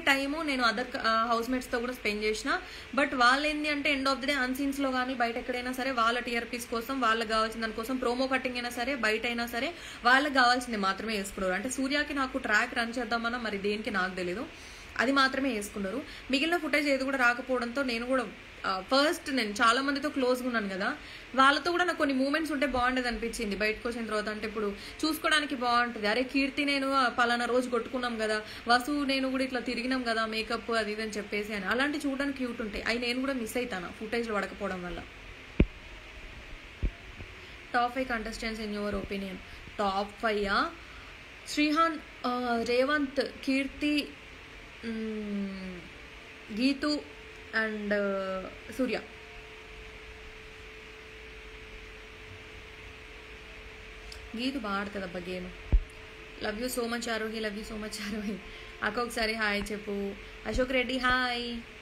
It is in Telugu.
టైము నేను అదర్ హౌస్ మేట్స్తో కూడా స్పెండ్ చేసిన బట్ వాళ్ళు ఏంటి అంటే ఎండ్ ఆఫ్ ది డే అన్సీన్స్లో కానీ బయట ఎక్కడైనా సరే వాళ్ళ టీఆర్పీస్ కోసం వాళ్ళకి కావాల్సిన దానికోసం ప్రోమో కటింగ్ అయినా సరే బయట అయినా సరే వాళ్ళకి కావాల్సింది మాత్రమే వేసుకున్నారు అంటే సూర్యకి నాకు ట్రాక్ రన్ చేద్దామన్నా మరి దేనికి నాకు తెలియదు అది మాత్రమే వేసుకున్నారు మిగిలిన ఫుటేజ్ ఏది కూడా రాకపోవడంతో నేను కూడా ఫస్ట్ నేను చాలా మందితో క్లోజ్గా ఉన్నాను కదా వాళ్ళతో కూడా నాకు కొన్ని మూమెంట్స్ ఉంటే బాగుండేది అనిపించింది బయటకు వచ్చిన తర్వాత అంటే ఇప్పుడు చూసుకోవడానికి బాగుంటుంది అరే కీర్తి నేను ఆ పలానా రోజు కొట్టుకున్నాం కదా వసు నేను కూడా ఇట్లా తిరిగినాం కదా మేకప్ అది ఇది అని చెప్పేసి అని అలాంటి చూడడానికి క్యూట్ ఉంటాయి అవి నేను కూడా మిస్ అవుతాను ఫుటేజ్లో పడకపోవడం వల్ల top five contestants in your opinion top five Shrihan ah, Revanth Keerthi hmm, Geethu and Surya Geethu బాగా ఆడుతుంది అబ్బా game love you so much Arohi love you so much Arohi అక్క ఒకసారి హాయ్ చెప్పు అశోక్ రెడ్డి హాయ్